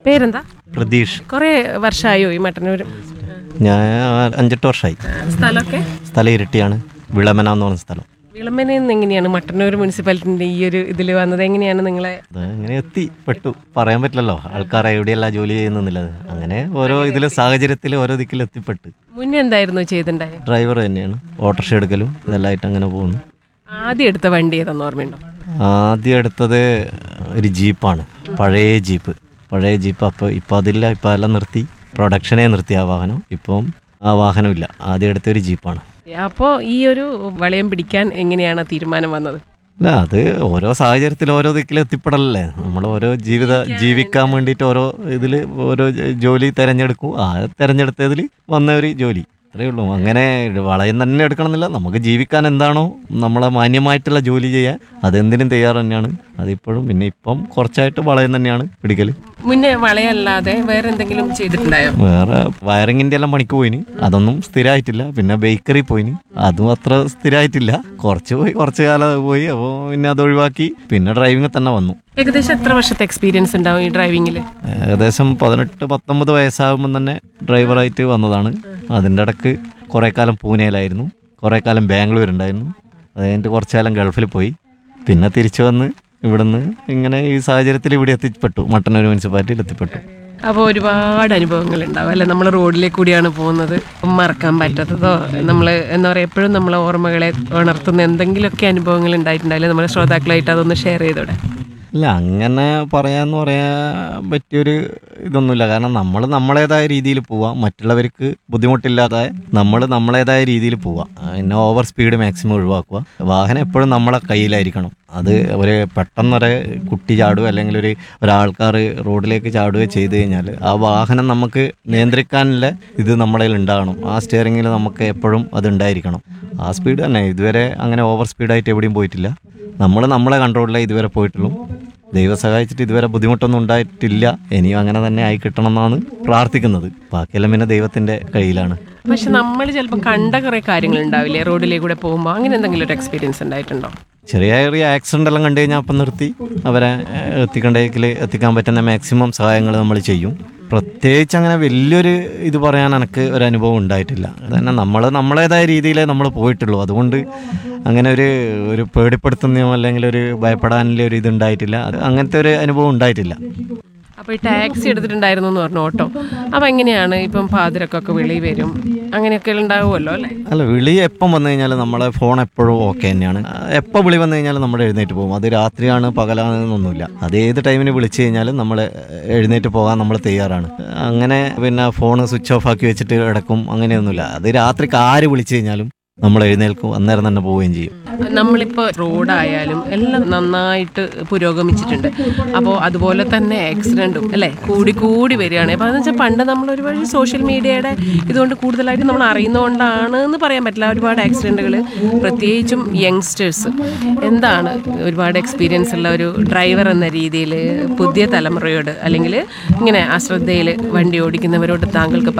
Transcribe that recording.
പേരെന്താ പ്രതീഷ് കുറേ വർഷമായോ ഈ മട്ടന്നൂർ ഞാൻ അഞ്ചെട്ട് വർഷമായി സ്ഥലമൊക്കെ സ്ഥലം ഇരട്ടിയാണ് വിളമന എന്ന് പറഞ്ഞ സ്ഥലം വിളമ്പനയിൽ നിന്ന് എങ്ങനെയാണ് മട്ടന്നൂർ മുനിസിപ്പാലിറ്റിന്റെ ഈ ഒരു ഇതിൽ വന്നത് എങ്ങനെയാണ് നിങ്ങളെ അത് അങ്ങനെ എത്തി പെട്ടു പറയാൻ പറ്റില്ലല്ലോ ആൾക്കാർ എവിടെയല്ല ജോലി ചെയ്യുന്നില്ലത് അങ്ങനെ ഓരോ ഇതിൽ സാഹചര്യത്തിൽ ഓരോ ദിക്കിൽ എത്തിപ്പെട്ട് മുന്നേ എന്തായിരുന്നു ചെയ്തിട്ടുണ്ടായത് ഡ്രൈവർ തന്നെയാണ് ഓട്ടോറിക്ഷ എടുക്കലും ഇതെല്ലാമായിട്ട് അങ്ങനെ പോകുന്നു ആദ്യം എടുത്ത വണ്ടി ഏതെന്ന് ഓർമ്മയുണ്ടോ ആദ്യം എടുത്തത് ഒരു ജീപ്പാണ് പഴയ ജീപ്പ് പഴയ ജീപ്പ് അപ്പോൾ ഇപ്പോൾ അതില്ല ഇപ്പോൾ എല്ലാം നിർത്തി പ്രൊഡക്ഷനെ നിർത്തി ആ വാഹനം ഇപ്പം ആ വാഹനമില്ല ആദ്യം എടുത്ത ഒരു ജീപ്പാണ് അപ്പോൾ ഈ ഒരു വളയം പിടിക്കാൻ എങ്ങനെയാണ് തീരുമാനം വന്നത് അല്ല അത് ഓരോ സാഹചര്യത്തിൽ ഓരോ ദിക്കിൽ എത്തിപ്പെടലല്ലേ നമ്മൾ ഓരോ ജീവിത ജീവിക്കാൻ വേണ്ടിയിട്ട് ഓരോ ഇതിൽ ഓരോ ജ- ജോലി തിരഞ്ഞെടുക്കും ആ തിരഞ്ഞെടുത്തതിൽ വന്ന ഒരു ജോലി അത്രയേ ഉള്ളൂ അങ്ങനെ വളയം തന്നെ എടുക്കണമെന്നില്ല നമുക്ക് ജീവിക്കാൻ എന്താണോ നമ്മളെ മാന്യമായിട്ടുള്ള ജോലി ചെയ്യാൻ അതെന്തിനും തയ്യാറ് തന്നെയാണ് അതിപ്പോഴും പിന്നെ ഇപ്പം കുറച്ചായിട്ട് വളയം തന്നെയാണ് പിടിക്കൽ മുന്നേ വളയല്ലാതെ വേറെ എന്തെങ്കിലും ചെയ്തിട്ടുണ്ടായോ വേറെ വയറിങ്ങിൻ്റെ എല്ലാം പണിക്ക് പോയിന് അതൊന്നും സ്ഥിരമായിട്ടില്ല പിന്നെ ബേക്കറി പോയിന് അതും അത്ര സ്ഥിരമായിട്ടില്ല കുറച്ച് പോയി കുറച്ച് കാലം പോയി അപ്പോൾ പിന്നെ അത് ഒഴിവാക്കി പിന്നെ ഡ്രൈവിംഗ് തന്നെ വന്നു ഏകദേശം എത്ര വർഷത്തെ എക്സ്പീരിയൻസ് ഉണ്ടാവും ഈ ഡ്രൈവിങ്ങിൽ ഏകദേശം പതിനെട്ട് പത്തൊമ്പത് വയസ്സാകുമ്പോൾ തന്നെ ഡ്രൈവറായിട്ട് വന്നതാണ് അതിൻ്റെ ഇടക്ക് കുറേ കാലം പൂനെയിലായിരുന്നു കുറേ കാലം ബാംഗ്ലൂർ ഉണ്ടായിരുന്നു അത് കഴിഞ്ഞിട്ട് കുറച്ച് കാലം ഗൾഫിൽ പോയി പിന്നെ തിരിച്ചു വന്ന് ഇവിടുന്ന് ഇങ്ങനെ ഈ സാഹചര്യത്തിൽ ഇവിടെ എത്തിപ്പെട്ടു മട്ടന്നൂർ മുനിസിപ്പാലിറ്റിയിൽ എത്തിപ്പെട്ടു അപ്പോൾ ഒരുപാട് അനുഭവങ്ങൾ ഉണ്ടാവും അല്ലെ നമ്മൾ റോഡിലേക്ക് കൂടിയാണ് പോകുന്നത് മറക്കാൻ പറ്റാത്തതോ നമ്മൾ എന്താ പറയുക എപ്പോഴും നമ്മളെ ഓർമ്മകളെ ഉണർത്തുന്ന എന്തെങ്കിലുമൊക്കെ അനുഭവങ്ങൾ ഉണ്ടായിട്ടുണ്ടാവില്ലേ നമ്മുടെ ശ്രോതാക്കളായിട്ട് അതൊന്ന് ഷെയർ ചെയ്തോടെ ഇല്ല അങ്ങനെ പറയാന്ന് പറയാൻ പറ്റിയൊരു ഇതൊന്നുമില്ല കാരണം നമ്മൾ നമ്മളേതായ രീതിയിൽ പോവാം മറ്റുള്ളവർക്ക് ബുദ്ധിമുട്ടില്ലാതെ നമ്മൾ നമ്മളേതായ രീതിയിൽ പോവാം പിന്നെ ഓവർ സ്പീഡ് മാക്സിമം ഒഴിവാക്കുക വാഹനം എപ്പോഴും നമ്മളെ കയ്യിലായിരിക്കണം അത് ഒരു പെട്ടെന്നൊരു കുട്ടി ചാടുക അല്ലെങ്കിൽ ഒരു ഒരാൾക്കാർ റോഡിലേക്ക് ചാടുകയോ ചെയ്തു കഴിഞ്ഞാൽ ആ വാഹനം നമുക്ക് നിയന്ത്രിക്കാനുള്ള ഇത് നമ്മുടെ കയ്യിൽ ഉണ്ടാകണം ആ സ്റ്റിയറിങ്ങിൽ നമുക്ക് എപ്പോഴും അത് ഉണ്ടായിരിക്കണം ആ സ്പീഡ് തന്നെ ഇതുവരെ അങ്ങനെ ഓവർ സ്പീഡായിട്ട് എവിടെയും പോയിട്ടില്ല നമ്മൾ നമ്മളെ കൺട്രോളിലേ ഇതുവരെ പോയിട്ടുള്ളൂ ദൈവം സഹായിച്ചിട്ട് ഇതുവരെ ബുദ്ധിമുട്ടൊന്നും ഉണ്ടായിട്ടില്ല ഇനിയും അങ്ങനെ തന്നെ ആയി കിട്ടണം എന്നാണ് പ്രാർത്ഥിക്കുന്നത് ബാക്കിയെല്ലാം പിന്നെ ദൈവത്തിന്റെ കയ്യിലാണ് പക്ഷെ നമ്മൾ ചിലപ്പോൾ കണ്ട കുറേ കാര്യങ്ങൾ ഉണ്ടാവില്ലേ റോഡിലേക്ക് കൂടെ പോകുമ്പോൾ അങ്ങനെ എന്തെങ്കിലും ഒരു എക്സ്പീരിയൻസ് ഉണ്ടായിട്ടുണ്ടോ ചെറിയ ചെറിയ ആക്സിഡൻ്റ് എല്ലാം കണ്ടു കഴിഞ്ഞാൽ അപ്പം നിർത്തി അവരെ ഏഹ്, എത്തിക്കണ്ടേക്കിൽ എത്തിക്കാൻ പറ്റുന്ന മാക്സിമം സഹായങ്ങൾ നമ്മൾ ചെയ്യും പ്രത്യേകിച്ച് അങ്ങനെ വലിയൊരു ഇത് പറയാൻ എനിക്ക് ഒരു അനുഭവം ഉണ്ടായിട്ടില്ല തന്നെ നമ്മൾ നമ്മളേതായ രീതിയിലേ നമ്മൾ പോയിട്ടുള്ളൂ അതുകൊണ്ട് അങ്ങനെ ഒരു ഒരു പേടിപ്പെടുത്തുന്നയോ അല്ലെങ്കിൽ ഒരു ഭയപ്പെടാനുള്ള ഒരു ഇത് ഉണ്ടായിട്ടില്ല അത് അങ്ങനത്തെ ഒരു അനുഭവം ഉണ്ടായിട്ടില്ല അപ്പോൾ ഈ ടാക്സി എടുത്തിട്ടുണ്ടായിരുന്നു എന്ന് പറഞ്ഞു ഓട്ടോ അപ്പോൾ എങ്ങനെയാണ് ഇപ്പം പാതിരക്കൊക്കെ വെളി വരും അങ്ങനെയൊക്കെ ഉണ്ടാവുമല്ലോ അല്ലേ അല്ല വിളി എപ്പം വന്നു കഴിഞ്ഞാൽ നമ്മളെ ഫോൺ എപ്പോഴും ഓക്കെ തന്നെയാണ് എപ്പോൾ വിളി വന്നു കഴിഞ്ഞാൽ നമ്മൾ എഴുന്നേറ്റ് പോകും അത് രാത്രിയാണ് പകലാണെന്നൊന്നുമില്ല അത് ഏത് ടൈമിന് വിളിച്ചു കഴിഞ്ഞാലും നമ്മൾ എഴുന്നേറ്റ് പോകാൻ നമ്മൾ തയ്യാറാണ് അങ്ങനെ പിന്നെ ഫോൺ സ്വിച്ച് ഓഫ് ആക്കി വെച്ചിട്ട് കിടക്കും അങ്ങനെയൊന്നുമില്ല അത് രാത്രിക്ക് ആര് വിളിച്ചു കഴിഞ്ഞാലും നമ്മൾ എഴുന്നേൽക്കും അന്നേരം തന്നെ പോവുകയും ചെയ്യും നമ്മളിപ്പോൾ റോഡായാലും എല്ലാം നന്നായിട്ട് പുരോഗമിച്ചിട്ടുണ്ട് അപ്പോൾ അതുപോലെ തന്നെ ആക്സിഡൻറ്റും അല്ലേ കൂടി കൂടി വരികയാണ് അപ്പോൾ അതെന്ന് വെച്ചാൽ പണ്ട് നമ്മൾ ഒരുപാട് സോഷ്യൽ മീഡിയയുടെ ഇതുകൊണ്ട് കൂടുതലായിട്ട് നമ്മൾ അറിയുന്നതുകൊണ്ടാണ് എന്ന് പറയാൻ പറ്റില്ല ഒരുപാട് ആക്സിഡൻറ്റുകൾ പ്രത്യേകിച്ചും യങ്സ്റ്റേഴ്സ് എന്താണ് ഒരുപാട് എക്സ്പീരിയൻസ് ഉള്ള ഒരു ഡ്രൈവർ എന്ന രീതിയിൽ പുതിയ തലമുറയോട് അല്ലെങ്കിൽ ഇങ്ങനെ അശ്രദ്ധയിൽ വണ്ടി ഓടിക്കുന്നവരോട് താങ്കൾക്ക്